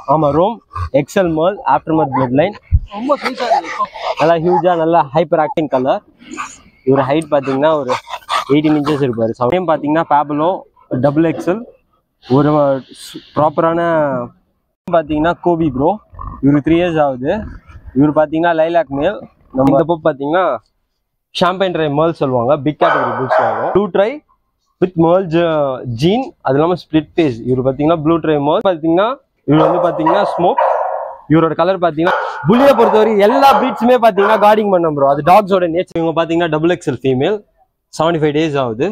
ஆமா Rome XL male aftermath blood line ரொம்ப ஸ்வீட்டா இருக்கு நல்லா ஹியூஜா நல்லா ஹைப்பர் ஆக்டிங் கலர் இவர் ஹைட் பார்த்தீங்கன்னா ஒரு எயிட்டீன் இன்ச்சஸ் இருப்பார் சமயம் பார்த்தீங்கன்னா பேபலோ டபுள் எக்ஸல் ஒரு ப்ராப்பரான பார்த்தீங்கன்னா கோபி ப்ரோ இவர் த்ரீ இயர்ஸ் ஆகுது இவர் பார்த்தீங்கன்னா லைலாக் மேல் நம்ம இந்த பப் பார்த்தீங்கன்னா ஷாம்பைன் ட்ரை மேல் சொல்லுவாங்க பிக் கேட்டகரி பூட்ஸ் ஆகும் blue tri with merle gene அது இல்லாமல் ஸ்பிளிட் பேஸ் இவர் பார்த்தீங்கன்னா ப்ளூ ட்ரை மேல் பார்த்தீங்கன்னா இவர் வந்து பார்த்தீங்கன்னா ஸ்மோக் இவரோட கலர் பார்த்தீங்கன்னா புலியை பொறுத்தவரை எல்லா ப்ரீட்ஸுமே பார்த்தீங்கன்னா கார்டிங் பண்ணோம் ப்ரோ அது டாக்ஸோட நேச்சர் இவங்க பார்த்தீங்கன்னா double XL female seventy five days ஆகுது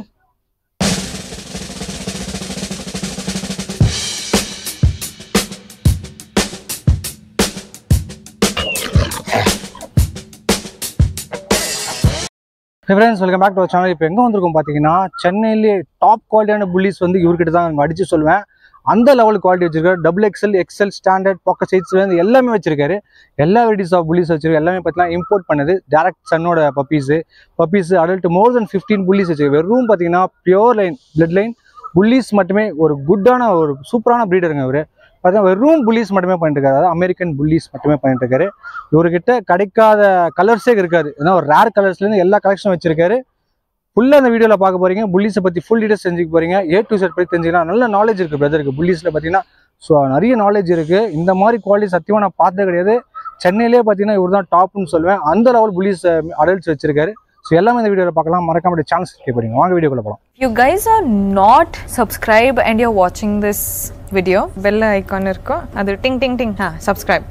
friends welcome back to channel இப்போ எங்கே வந்திருக்கோம் பார்த்தீங்கன்னா சென்னையிலே டாப் குவாலிட்டியான புள்ளிஸ் வந்து இவர்கிட்ட தான் அங்கே அடிச்சு சொல்லுவேன் அந்த லெவல் குவாலிட்டி வச்சிருக்காரு double XL XL standard pocket சைட்ஸ்லேருந்து எல்லாமே வச்சிருக்காரு எல்லா வெரைட்டிஸ் ஆஃப் புள்ளிஸ் வச்சிருக்காரு எல்லாமே பார்த்தீங்கன்னா இம்போர்ட் பண்ணது டேரக்ட் சன்னோட puppies puppies adult more than fifteen bullies வச்சிருக்கு வெறும் பார்த்தீங்கன்னா pure line blood line bullies மட்டுமே ஒரு குட்டான ஒரு சூப்பரான ப்ரீடருங்க இவர் பார்த்தீங்கன்னா வெறும் புள்ளிஸ் மட்டுமே பண்ணிட்டு இருக்காரு அதாவது அமெரிக்கன் புள்ளிஸ் மட்டுமே பண்ணிட்டு இருக்காரு இவர்கிட்ட கிடைக்காத கலர்ஸே இருக்காது ஏன்னா ஒரு ரேர் கலர்ஸ்லேருந்து எல்லா கலெக்ஷனும் வச்சிருக்காரு ஃபுல்லாக அந்த வீடியோவில் பார்க்க போறீங்க புள்ளிஸை பற்றி ஃபுல் டீடைல்ஸ் தெரிஞ்சுக்க போறீங்க ஏ டு செட் பற்றி தெரிஞ்சுக்கலாம் நல்ல நாலேஜ் இருக்குது பிரதருக்கு புள்ளிஸில் பார்த்தீங்கன்னா ஸோ நிறைய நாலேஜ் இருக்குது இந்த மாதிரி குவாலிட்டி சத்தியமாக நான் பார்த்தது கிடையாது சென்னையிலே பார்த்தீங்கன்னா இவர் தான் டாப்னு சொல்லுவேன் அந்த லெவல் புள்ளிஸ் அடல்ட்ஸ் வச்சிருக்காரு ஸோ எல்லாமே இந்த வீடியோவில் பார்க்கலாம் மறக்காம சான்ஸ் கேட்க போறீங்க வாங்க வீடியோக்குள்ள போகலாம் you guys are not subscribed and you're watching this video bell icon irko adu ting ting ting ha subscribe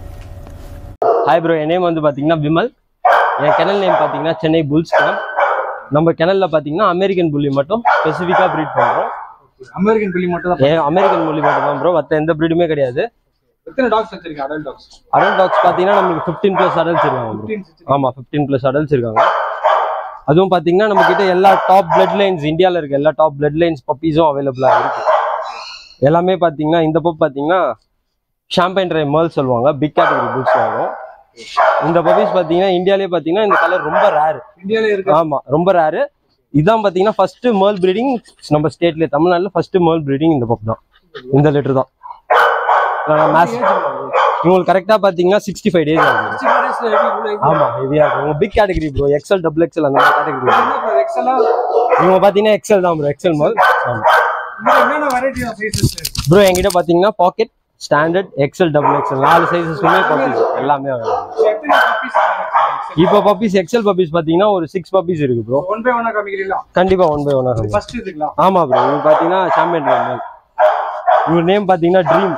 hi bro என் நேம் வந்து பார்த்தீங்கன்னா விமல் என் கெனல் நேம் பார்த்தீங்கன்னா சென்னை புல்ஸ் கேம்ப் நம்ம கெனலில் பார்த்தீங்கன்னா அமெரிக்கன் புள்ளி மட்டும் ஸ்பெசிஃபிக்காக ப்ரீட் பண்ணுறோம் அமெரிக்கன் புள்ளி மட்டும் தான் ஏன் அமெரிக்கன் புள்ளி மட்டும் தான் ப்ரோ மற்ற எந்த ப்ரீடுமே கிடையாது எத்தனை டாக்ஸ் வச்சிருக்கீங்க அடல்ட் டாக்ஸ் அடல்ட் டாக்ஸ் பார்த்தீங்கன்னா நம்மளுக்கு ஃபிஃப்டீன் ப்ளஸ் அடல்ட்ஸ் இருக்காங்க ப்ரோ ஆமாம் ஃபிஃப்டீன் ப்ளஸ் அடல்ட்ஸ் இருக்காங்க அதுவும் பார்த்தீங்கன்னா நம்ம கிட்ட எல்லா டாப் பிளட் லைன்ஸ் இந்தியாவில் இருக்க எல்லா டாப் பிளட் லைன்ஸ் பப்பீஸும் அவைலபிளாக இருக்கு எல்லாமே பார்த்தீங்கன்னா இந்த பப் பார்த்தீங்கன்னா ஷாம்பைன் ட்ரை மேல் சொல்லுவாங்க பிக் கேட்டகரி பூட்ஸ் ஆகும் இந்த பப்பீஸ் பார்த்தீங்கன்னா இந்தியாவிலே பார்த்தீங்கன்னா இந்த கலர் ரொம்ப ரேர் இந்தியாவிலே இருக்கு ஆமா ரொம்ப ரேரு இதான் பாத்தீங்கன்னா ஃபர்ஸ்ட் மேல் பிரீடிங் நம்ம ஸ்டேட்ல தமிழ்நாட்டுல ஃபர்ஸ்ட் மேல் பிரீடிங் இந்த பப் தான் இந்த லிட்டர் தான் மேஸ் இவங்களுக்கு கரெக்டா பாத்தீங்கன்னா சிக்ஸ்டி ஃபைவ் டேஸ் ஆகுது ஆமா ஹெவியா இருக்கும் உங்க big category bro XL double XL அந்த மாதிரி கேட்டகரி இவங்க பாத்தீங்கன்னா எக்ஸல் தான் ப்ரோ எக்ஸல் மேல் ஆமா ப்ரோ என்கிட்ட பாத்தீங்கன்னா pocket standard XL double XL நாலு சைஸஸ்லுமே பப்பீஸ் எல்லாமே available. இப்போ பப்பீஸ் எக்ஸல் பப்பீஸ் பாத்தீங்கன்னா ஒரு சிக்ஸ் பப்பீஸ் இருக்கு ப்ரோ ஒன் பை ஒன்னா காமிக்கிறீங்களா கண்டிப்பா ஒன் பை ஒன் ஃபர்ஸ்ட் இதுங்களா ஆமா ப்ரோ இவர் பாத்தீங்கன்னா சாம்பியன் மேல் இவர் நேம் பாத்தீங்கன்னா ட்ரீம்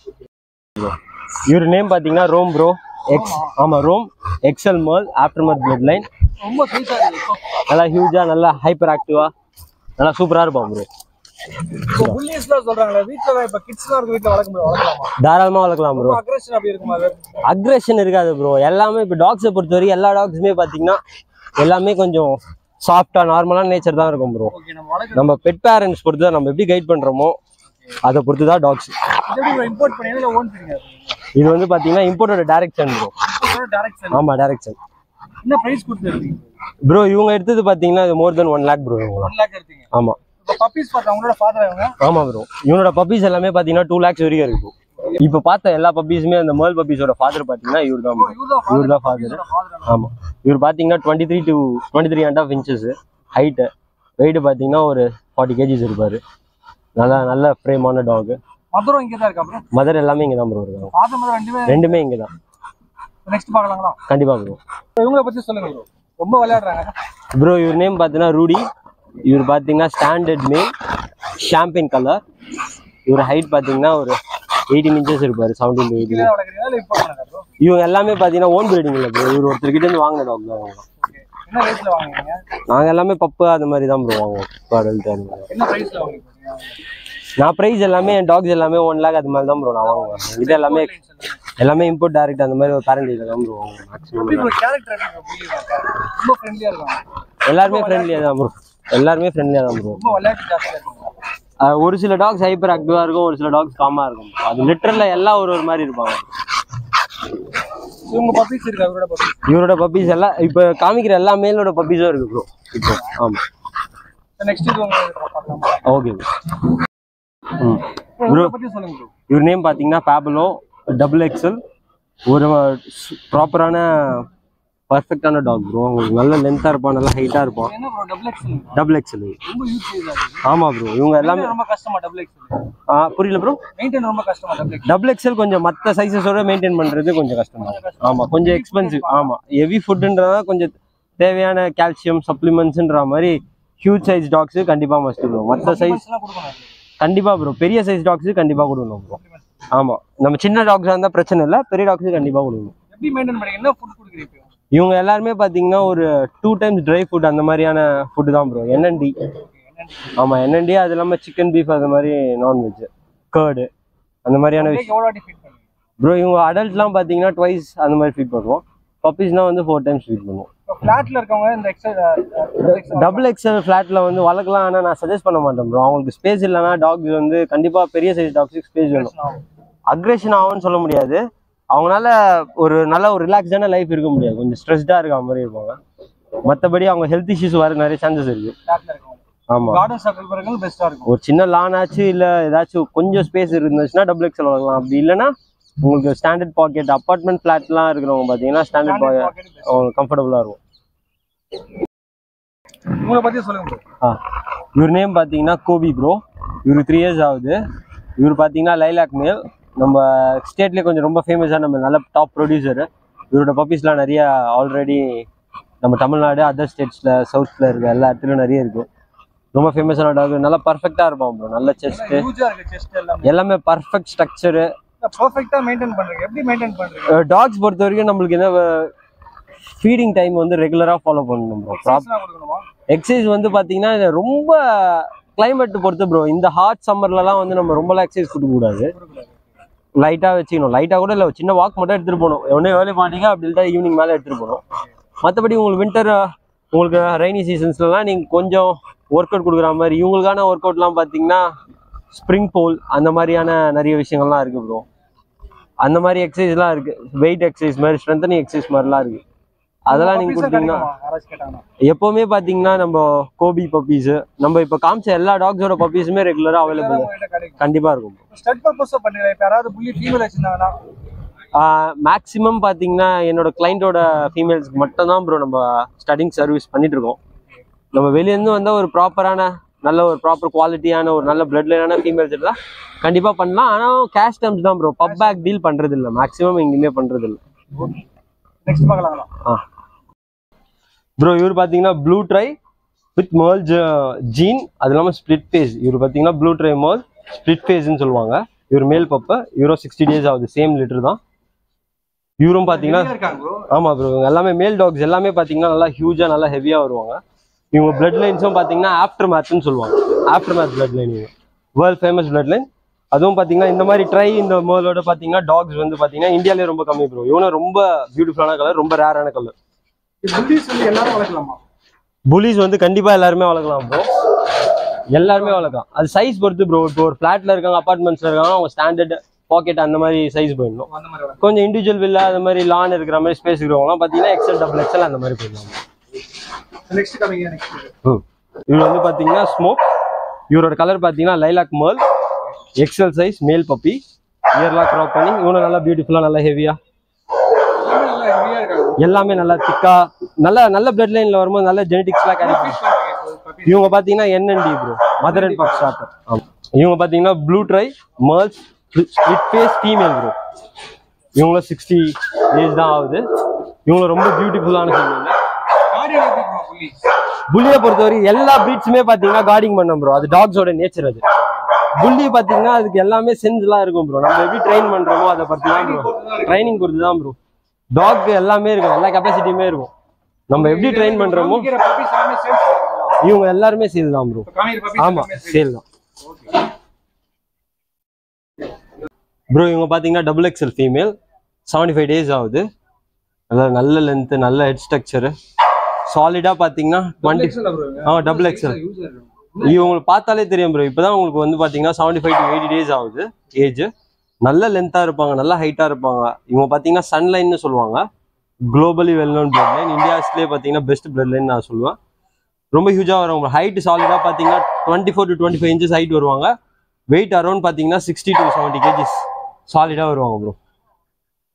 இவர் நேம் பாத்தீங்கன்னா ரோம் ப்ரோ எக்ஸ் ஆமா Rome XL male aftermath blood line ரொம்ப ஸ்வீட்டா இருக்கு நல்லா ஹியூஜா நல்லா ஹைப்பர் ஆக்டிவா நல்லா சூப்பரா இருப்பான் ப்ரோ இப்போ புல்லிஸ்லாம் சொல்றாங்களே வீட்ல இப்ப கிட்ஸ்லாம் இருக்கு வீட்ல வளர்க்க முடியும் வளர்க்கலாமா தாராளமா வளர்க்கலாம் ப்ரோ அக்ரஷன் அப்படி இருக்குமா அது அக்ரெஷன் இருக்காது ப்ரோ எல்லாமே இப்போ டாக்ஸை பொறுத்தவரைக்கும் எல்லா டாக்ஸுமே பாத்தீங்கன்னா எல்லாமே கொஞ்சம் சாஃப்டா நார்மலான நேச்சர் தான் இருக்கும் ப்ரோ ஓகே நம்ம வளர்க்க நம்ம பெட் பேரண்ட்ஸ் பொறுத்து தான் நம்ம எப்படி கைட் பண்றோமோ அதை பொறுத்து தான் டாக்ஸ் எப்படி இம்போர்ட் பண்ணி இல்ல ஓன் பண்ணீங்க இது வந்து பாத்தீங்கன்னா இம்போர்ட்டோட டைரக்ஷன் ப்ரோ டைரக்ஷன் ஆமா டைரக்ஷன் என்ன பிரைஸ் கொடுத்துருக்கீங்க ப்ரோ இவங்க எடுத்தது பாத்தீங்கன்னா இது more than one lakh bro இவங்களாம் ஒன் லேக் எடுத்தீங்க ஆமா இப்போ பப்பீஸ் பார்த்தா அவங்களோட ஃபாதர் அவங்க ஆமா ப்ரோ இவனோட பப்பீஸ் எல்லாமே பாத்தீங்கன்னா டூ லேக்ஸ் வரைக்கும் இருக்கு bro. இப்ப பார்த்த எல்லா பப்பீஸுமே அந்த மேல் பப்பீஸோட ஃபாதர் பாத்தீங்கன்னா இவர் தான் இவர் தான் ஃபாதர் ஆமா இவர் பாத்தீங்கன்னா twenty three to twenty three and half inches height weight பாத்தீங்கன்னா ஒரு ஃபார்ட்டி கேஜிஸ் இருப்பாரு நல்லா நல்ல ஃப்ரேமான டாக் மதுரம் இங்கே தான் இருக்கா ப்ரோ மதர் எல்லாமே இங்க தான் ப்ரோ இருக்காங்க ஃபாதர் மதர் ரெண்டுமே ரெண்டுமே இங்க தான் நெக்ஸ்ட் பார்க்கலாங்களா கண்டிப்பா ப்ரோ இவங்கள பத்தி சொல்லுங்க ப்ரோ ரொம்ப விளையாடுறாங்க ப்ரோ இவர் நேம் பார்த்தீங்கன்னா ரூடி இவர் பார்த்தீங்கன்னா ஸ்டாண்டர்ட் மேல் ஷாம்பின் கலர் இவர் ஹைட் பார்த்தீங்கன்னா ஒரு எயிட்டீன் இன்ச்சஸ் இருப்பாரு செவன்டீன் டு எயிட்டீன் கீழே வளர்க்குறீங்களா இல்லை இப்போ பண்ணுங்க ப்ரோ இவங்க எல்லாமே பார்த்தீங்கன்னா ஓன் பிரீடிங் இல்லை ப்ரோ இவர் ஒருத்தர்கிட்ட இருந்து வாங்கின டாக் தான் அவங்க என்ன ரேட்ல வாங்குறீங்க நாங்கள் எல்லாமே பப்பு அது மாதிரி தான் ப்ரோ வாங்குவோம் இப்போ adult அந்த மாதிரி என்ன பிரைஸ்ல வாங்குறீங்க நான் ப்ரைஸ் எல்லாமே என் டாக்ஸ் எல்லாமே ஒன் லேக் அது மாதிரி தான் ப்ரோ நான் வாங்குவேன் என்கிட்ட எல்லாமே எல்லாமே இம்போர்ட் டைரக்ட் அந்த மாதிரி ஒரு பேரண்ட் தான் ப்ரோ வாங்குவேன் மேக்ஸிமம் இப்போ கேரக்டர் எப்படி ரொம்ப ஃப்ரெண்ட்லியா இருக்காங்க எல்லாருமே ஃப்ரெண்ட்லியாக தான் ப்ரோ எல்லாருமே ஃப்ரெண்ட்லியாக தான் ப்ரோ ரொம்ப விளையாட்டு ஜாஸ்தியா இருக்காங்க அஹ் ஒரு சில டாக்ஸ் ஹைப்பர் ஆக்டிவா இருக்கும் ஒரு சில டாக்ஸ் காமா இருக்கும் அது லிட்டர்ல எல்லாம் ஒரு ஒரு மாதிரி இருப்பாங்க இவங்க பப்பீஸ் இருக்கு அவரோட பப்பீஸ் இவரோட பப்பீஸ் எல்லாம் இப்போ காமிக்கிற எல்லா மேலோட பப்பீஸும் இருக்கு ப்ரோ இப்போ ஆமா நெக்ஸ்ட் இது உங்க பார்க்கலாம் ஓகே ம் ப்ரோ இவரை பத்தி சொல்லுங்க ப்ரோ இவர் நேம் பார்த்தீங்கன்னா பேபலோ டபுள் எக்ஸல் ஒரு ப்ராப்பரான பர்ஃபெக்டான டாக் ப்ரோ உங்களுக்கு நல்ல லென்த்தாக இருப்பான் நல்லா ஹைட்டாக இருப்பான் என்ன bro double XL double XL ரொம்ப யூஸ் ஆகுது ஆமாம் ப்ரோ இவங்க எல்லாமே ரொம்ப கஷ்டமா டபுள் எக்ஸல் ஆ, புரியல ப்ரோ மெயின்டைன் ரொம்ப கஷ்டமா டபுள் எக்ஸல் டபுள் எக்ஸல் கொஞ்சம் மற்ற சைஸஸோட மெயின்டைன் பண்ணுறது கொஞ்சம் கஷ்டம் தான் ஆமாம் கொஞ்சம் எக்ஸ்பென்சிவ் ஆமாம் ஹெவி ஃபுட்டுன்றதா கொஞ்சம் தேவையான கால்சியம் சப்ளிமெண்ட்ஸ்ன்ற மாதிரி ஹியூஜ் சைஸ் டாக்ஸு கண்டிப்பாக மஸ்ட் ப்ரோ மற்ற சைஸ் எல்லாம் கொடுக்கணும் கண்டிப்பாக ப்ரோ பெரிய சைஸ் டாக்ஸு கண்டிப்பாக கொடுக்கணும் ப்ரோ ஆமாம் நம்ம சின்ன டாக்ஸாக இருந்தால் பிரச்சனை இல்லை பெரிய டாக்ஸு கண்டிப்பாக கொடுக்கணும் எப்படி மெயின்டைன் பண்ணீங்க என்ன ஃபுட் கொடுக்குறீங்க இவங்க எல்லாருமே பார்த்தீங்கன்னா ஒரு டூ டைம்ஸ் ட்ரை ஃபுட் அந்த மாதிரியான ஃபுட்டு தான் ப்ரோ என்என்டி ஆமாம் என்என்டி அது இல்லாமல் சிக்கன் பீஃப் அது மாதிரி நான்வெஜ் கேர்டு அந்த மாதிரியான விஷயம் எவ்வளோ வாட்டி ஃபீட் பண்ணுவீங்க ப்ரோ இவங்க அடல்ட்லாம் பார்த்தீங்கன்னா ட்வைஸ் அந்த மாதிரி ஃபீட் பண்ணுவோம் பப்பீஸ்னால் வந்து ஃபோர் டைம்ஸ் ஃபீட் பண்ணுவோம் இப்போ ஃப்ளாட்ல இருக்கவங்க இந்த எக்ஸல் டபுள் எக்ஸ்எல் ஃப்ளாட்டில் வந்து வளர்க்கலாம் ஆனால் நான் சஜஸ்ட் பண்ண மாட்டேன் ப்ரோ அவங்களுக்கு ஸ்பேஸ் இல்லைன்னா டாக்ஸ் வந்து கண்டிப்பாக பெரிய சைஸ் டாக்ஸுக்கு ஸ்பேஸ் வேணும் அக்ரெஷன் ஆகும்னு சொல்ல முடியாது அவங்களால ஒரு நல்ல ஒரு ரிலாக்ஸான லைஃப் இருக்க முடியாது கொஞ்சம் ஸ்ட்ரெஸ்டாக இருக்க மாதிரி இருப்பாங்க மற்றபடி அவங்க ஹெல்த் இஷ்யூஸ் வர நிறைய சான்சஸ் இருக்கு ஃப்ளாட்ல இருக்கவங்க ஆமாம் கார்டன் சர்க்கிள் பிறகு பெஸ்ட்டாக இருக்கும் ஒரு சின்ன லான் ஆச்சு இல்லை ஏதாச்சும் கொஞ்சம் ஸ்பேஸ் இருந்துச்சுன்னா டபுள் எக்ஸ்எல் வளர்க்கலாம் அப்படி இல்லைன்னா உங்களுக்கு ஸ்டாண்டர்ட் பாக்கெட் அப்பார்ட்மெண்ட் ஃப்ளாட்லாம் இருக்கிறவங்க பார்த்தீங்கன்னா ஸ்டாண்டர்ட் பாக்கெட் pocket best. அவங்களுக்கு கம்ஃபர்டபுளாக இருக்கும் உங்களை பத்தி சொல்லுங்க bro. ஆ இவர் நேம் பார்த்தீங்கன்னா கோபி ப்ரோ இவர் த்ரீ இயர்ஸ் ஆகுது இவர் பார்த்தீங்கன்னா லைலாக் மேல் நம்ம ஸ்டேட்லேயே கொஞ்சம் ரொம்ப ஃபேமஸாக நம்ம நல்ல டாப் ப்ரொடியூசர் இவரோட பப்பீஸ்லாம் நிறைய ஆல்ரெடி நம்ம தமிழ்நாடு அதர் ஸ்டேட்ஸில் சவுத்தில் இருக்க எல்லா இடத்துலையும் நிறைய இருக்குது ரொம்ப ஃபேமஸான டாக் நல்லா பர்ஃபெக்டாக இருப்பான் ப்ரோ நல்ல செஸ்ட்டு Huge ஆ இருக்கு chest எல்லாமே எல்லாமே பர்ஃபெக்ட் ஸ்ட்ரக்சரு பர்ஃபெக்ட்டா மெயின்டைன் பண்றீங்க எப்படி மெயின்டைன் பண்றீங்க டாக்ஸ் பொறுத்த வரைக்கும் நம்மளுக்கு என்ன ஃபீடிங் டைம் வந்து ரெகுலராக ஃபாலோ பண்ணணும் ப்ரோ ப்ராப் எக்ஸசைஸ்லாம் கொடுக்கணுமா எக்ஸசைஸ் வந்து பார்த்தீங்கன்னா இது ரொம்ப கிளைமேட் பொறுத்து ப்ரோ இந்த ஹாட் சம்மர்லலாம் வந்து நம்ம ரொம்பலாம் எக்ஸசைஸ் கொடுக்கக்கூடாது கொடுக்கக்கூடாது லைட்டாக வச்சுக்கணும் லைட்டாக கூட இல்லை சின்ன வாக் மட்டும் எடுத்துகிட்டு போகணும் ஒன்றே ஏர்லி மார்னிங்காக அப்படி இல்லை ஈவினிங் மேலே எடுத்துகிட்டு போகணும் மற்றபடி உங்களுக்கு வின்டர் உங்களுக்கு ரெய்னி சீசன்ஸ்லலாம் நீங்கள் கொஞ்சம் ஒர்க் அவுட் கொடுக்குற மாதிரி இவங்களுக்கான ஒர்க் அவுட்லாம் பார்த்தீங்கன்னா ஸ்ப்ரிங் போல் அந்த மாதிரியான நிறைய விஷயங்கள்லாம் இருக்குது ப்ரோ அந்த மாதிரி எக்ஸசைஸ்லாம் இருக்குது வெயிட் எக்ஸசைஸ் மாதிரி ஸ்ட்ரென்தனிங் எக்ஸசைஸ் மாதிரிலாம் இருக்குது அதெல்லாம் நீங்கள் Puppies கொடுத்தீங்கன்னா கிடைக்குமா? யாராச்சும் கேட்டாங்கன்னா எப்பவுமே பாத்தீங்கன்னா நம்ம கோபி பப்பீஸ் நம்ம இப்ப காமிச்ச எல்லா டாக்ஸோட பப்பீஸுமே ரெகுலரா அவைலபிள் உங்ககிட்ட கிடைக்கும் கண்டிப்பா இருக்கும் ஸ்டட் பர்பஸா பண்ணுறீங்க இப்போ யாராவது புள்ளி ஃபீமேல் வச்சிருந்தாங்கன்னா மேக்ஸிமம் பாத்தீங்கன்னா என்னோட கிளைண்டோட ஃபீமேல்ஸ்க்கு மட்டும் தான் ப்ரோ நம்ம ஸ்டடிங் சர்வீஸ் பண்ணிட்டு இருக்கோம் நம்ம வெளியேருந்து வந்த ஒரு ப்ராப்பரான நல்ல ஒரு ப்ராப்பர் குவாலிட்டியான ஒரு நல்ல பிளட் லைனான ஃபீமேல்ஸ் இருந்தால் கண்டிப்பா பண்ணலாம் ஆனால் கேஷ் டர்ம்ஸ் தான் ப்ரோ பப் பேக் டீல் பண்றது இல்லை மேக்ஸிமம் எங்கேயுமே பண்றது இல்லை நெக்ஸ்ட் பார்க்கலாங்களா ஆ ப்ரோ இவர் பார்த்தீங்கன்னா blue tri with merge gene அது இல்லாமல் ஸ்ப்ளிட் ஃபேஸ் இவர் பார்த்தீங்கன்னா ப்ளூ ட்ரை merge ஸ்ப்ளிட் ஃபேஸ்ன்னு சொல்லுவாங்க இவர் மேல் பப்பை இவரும் சிக்ஸ்டி டேஸ் ஆகுது சேம் லிட்டர் தான் இவரும் பார்த்தீங்கன்னா இருக்காங்க ப்ரோ ஆமாம் ப்ரோ இவங்க எல்லாமே மேல் டாக்ஸ் எல்லாமே பார்த்தீங்கன்னா நல்லா ஹியூஜாக நல்லா ஹெவியாக வருவாங்க இவங்க பிளட் லைன்ஸும் பார்த்தீங்கன்னா ஆஃப்டர் மேத்னு சொல்லுவாங்க ஆஃப்டர் மேத் பிளட் லைன் இவங்க வேர்ல்ட் ஃபேமஸ் பிளட் லைன் அதுவும் பார்த்தீங்கன்னா இந்த மாதிரி ட்ரை இந்த மேலோட பார்த்தீங்கன்னா டாக்ஸ் வந்து பார்த்தீங்கன்னா இந்தியாவிலே ரொம்ப கம்மி ப்ரோ இவனும் ரொம்ப பியூட்டிஃபுல்லான கலர் ரொம்ப ரேரான கலர் புல்லிஸ் வந்து எல்லாரும் வளர்க்கலாமா புலிஸ் வந்து கண்டிப்பா எல்லாருமே வளர்க்கலாம் ப்ரோ எல்லாருமே வளர்க்கலாம் அது சைஸ் பொறுத்து ப்ரோ இப்போ ஒரு ஃபிளாட்ல இருக்காங்க அபார்ட்மெண்ட்ஸ்ல இருக்காங்க அவங்க ஸ்டாண்டர்ட் பாக்கெட் அந்த மாதிரி சைஸ் போயிடணும் அந்த மாதிரி வளர்க்கலாம் கொஞ்சம் இண்டிவிஜுவல் வில்லா அது மாதிரி லான் இருக்கிற மாதிரி ஸ்பேஸ் இருக்கிறவங்களாம் பார்த்தீங்கன்னா எக்ஸல் டபுள் எக்ஸல் அந்த மாதிரி போயிடுவாங்க நெக்ஸ்ட் கமிங்க நெக்ஸ்ட் ம். இவர் வந்து பார்த்தீங்கன்னா ஸ்மோக் இவரோட கலர் பார்த்தீங்கன்னா lilac male XL size male puppy இயர்லாம் க்ராப் பண்ணி இவனும் நல்லா பியூட்டிஃபுல்லாக நல்லா ஹெவியாக நல்லா ஹெவியா இருக்காங்க எல்லாமே நல்லா திக்கா நல்ல நல்ல பிளட் லைன்ல வரும்போது நல்ல ஜெனடிக்ஸ்லாம் கிடைக்கும் Fish பண்றீங்க இப்போ puppy. இவங்க பாத்தீங்கன்னா NNT bro mother and pup starter இவங்க பாத்தீங்கன்னா blue tri merle split face female bro இவங்களும் சிக்ஸ்டி ஏஜ் தான் ஆகுது இவங்க ரொம்ப பியூட்டிஃபுல்லான ஃபீமேல் Guardian எப்படி bro புள்ளி புள்ளியை பொறுத்தவரை எல்லா ப்ரீட்ஸுமே பாத்தீங்கன்னா கார்டிங் பண்ணோம் ப்ரோ அது டாக்ஸோட நேச்சர் அது புள்ளி பாத்தீங்கன்னா அதுக்கு எல்லாமே சென்ஸ்லாம் இருக்கும் ப்ரோ நம்ம எப்படி ட்ரெயின் பண்றோமோ அதை பத்தி தான் ப்ரோ ட்ரைனிங் பொறுத்து தான் ப்ரோ டாக் எல்லாமே இருக்கும் எல்லா கெப்பாசிட்டியுமே இருக்கும் நம்ம எப்படி ட்ரெயின் பண்றோமோ காமிக்கிற puppies எல்லாமே sales பண்ணுவீங்களா? இவங்க எல்லாருமே சேல் தான் ப்ரோ இப்போ காமிக்கிற puppies ஆமா எல்லாமே sales. சேல் தான் ப்ரோ இவங்க பாத்தீங்கன்னா double XL female seventy five days ஆகுது நல்லா நல்ல லென்த்து நல்ல ஹெட் ஸ்ட்ரக்சரு சாலிடாக பார்த்தீங்கன்னா டுவெண்ட்டி XL ஆ bro இவங்க? ஆ டபுள் எக்ஸ்எல் Use ஆயிரும். இவங்களுக்கு பார்த்தாலே தெரியும் ப்ரோ இப்போதான் உங்களுக்கு வந்து பார்த்தீங்கன்னா seventy five to eighty days ஆகுது ஏஜ் நல்ல லென்த்தாக இருப்பாங்க நல்ல ஹைட்டாக இருப்பாங்க இவங்க பார்த்தீங்கன்னா சன்லைன்னு சொல்லுவாங்க globally well known blood line இந்தியாஸ்லேயே பார்த்தீங்கன்னா பெஸ்ட் பிளட் லைன் நான் சொல்லுவேன் ரொம்ப ஹியூஜாக வரவங்க ஹைட் சாலிடாக பார்த்தீங்கன்னா twenty four to twenty five inches height வருவாங்க வெயிட் அரௌண்ட் பார்த்தீங்கன்னா சிக்ஸ்டி டு செவன்ட்டி கேஜிஸ் சாலிடாக வருவாங்க ப்ரோ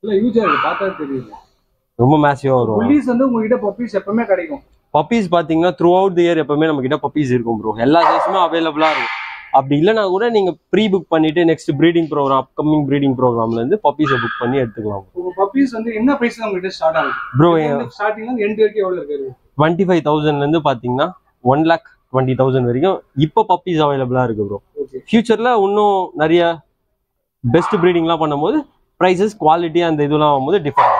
இல்ல யூஜா இருக்கு பார்த்தா தெரியுது ரொம்ப மேசிவா வரும் புள்ளிஸ் வந்து உங்ககிட்ட பப்பீஸ் எப்பவுமே கிடைக்கும் பப்பீஸ் பாத்தீங்கன்னா த்ரூ அவுட் தி இயர் எப்பவுமே நம்ம கிட்ட பப்பீஸ் இருக்கும் ப்ரோ எல்லா சைஸுமே அவைலபிளா இருக்கும் அப்படி இல்லைனா கூட நீங்க ப்ரீ புக் பண்ணிட்டு next breeding program upcoming breeding ப்ரோக்ராம்ல இருந்து பப்பீஸை புக் பண்ணி எடுத்துக்கலாம் உங்க பப்பீஸ் வந்து என்ன பிரைஸ்ல உங்ககிட்ட ஸ்டார்ட் ஆகுது ப்ரோ ஸ்டார்டிங்ல எண்டு வரைக்கும் எவ்வளவு இருக்கு டுவெண்ட்டி ஃபைவ் தௌசண்ட்ல இருந்து பாத்தீங்கன்னா ஒன் லேக் டுவெண்ட்டி தௌசண்ட் வரைக்கும் இப்போ பப்பீஸ் அவைலபிளா இருக்கு ப்ரோ ஓகே ஃபியூச்சர்ல இன்னும் நிறைய பெஸ்ட் ப்ரீடிங்லாம் பண்ணும்போது ப்ரைஸஸ் குவாலிட்டி அந்த இதெல்லாம் ஆகும்போது டிஃபரெண்ட்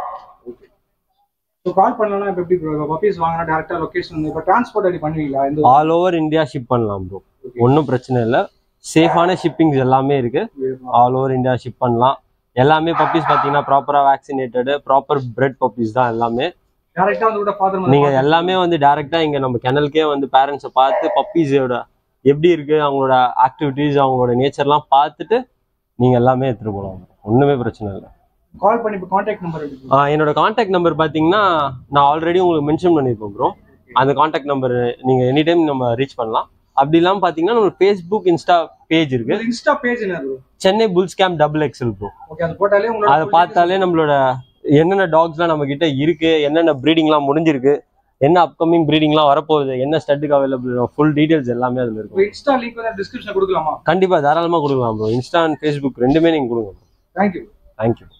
ஸோ கால் பண்ணலாம் இப்போ எப்படி ப்ரோ பப்பீஸ் வாங்கினா டேரக்டா லொகேஷன் இப்போ டிரான்ஸ்போர்ட் அப்படி பண்ணுவீங்களா இந்த ஆல் ஓவர் இந்தியா ஷிப் பண்ணலாம் ப்ரோ ஒன்றும் பிரச்சனை இல்லை சேஃபான ஷிப்பிங்ஸ் எல்லாமே இருக்கு ஆல் ஓவர் இந்தியா ஷிப் பண்ணலாம் எல்லாமே பப்பீஸ் பார்த்தீங்கன்னா ப்ராப்பராக வேக்சினேட்டடு ப்ராப்பர் பிரெட் பப்பீஸ் தான் எல்லாமே டேரக்டா வந்து கூட ஃபாதர் நீங்க எல்லாமே வந்து டைரக்டா இங்க நம்ம கிணலுக்கே வந்து பேரண்ட்ஸை பார்த்து பப்பீஸோட எப்படி இருக்கு அவங்களோட ஆக்டிவிட்டீஸ் அவங்களோட நேச்சர்லாம் பார்த்துட்டு நீங்க எல்லாமே எடுத்துட்டு போகலாம் ஒண்ணுமே பிரச்சனை இல்லை கால் பண்ணி இப்போ கான்டாக்ட் நம்பர் எடுத்து ஆஹ் என்னோட காண்டாக்ட் நம்பர் பார்த்தீங்கன்னா நான் ஆல்ரெடி உங்களுக்கு மென்ஷன் பண்ணியிருப்பேன் ப்ரோ அந்த காண்டாக்ட் நம்பர் நீங்க எனி டைம் நம்ம ரீச் பண்ணலாம் அப்படி இல்லாமல் பார்த்தீங்கன்னா நம்ம ஃபேஸ்புக் இன்ஸ்டா பேஜ் இருக்கு இன்ஸ்டா பேஜ் என்ன bro Chennai bulls camp double XL bro okay அது போட்டாலே உங்களோட அதை பார்த்தாலே நம்மளோட என்னென்ன டாக்ஸ்லாம் நம்ம கிட்ட இருக்கு என்னென்ன ப்ரீடிங்லாம் முடிஞ்சிருக்கு என்ன அப்கமிங் ப்ரீடிங்லாம் வரப்போகுது என்ன ஸ்டட்டுக்கு அவைலபிள் ஃபுல் டீடைல்ஸ் எல்லாமே அதில் இருக்கும் இன்ஸ்டா லிங்க் வந்து டிஸ்கிரிப்ஷன் கொடுக்கலாமா கண்டிப்பா தாராளமா கொடுக்கலாம் ப்ரோ இன்ஸ்டா அண்ட் ஃபேஸ்புக் ரெண்டுமே நீங்க கொடுங்க தேங்க்யூ தேங்க்யூ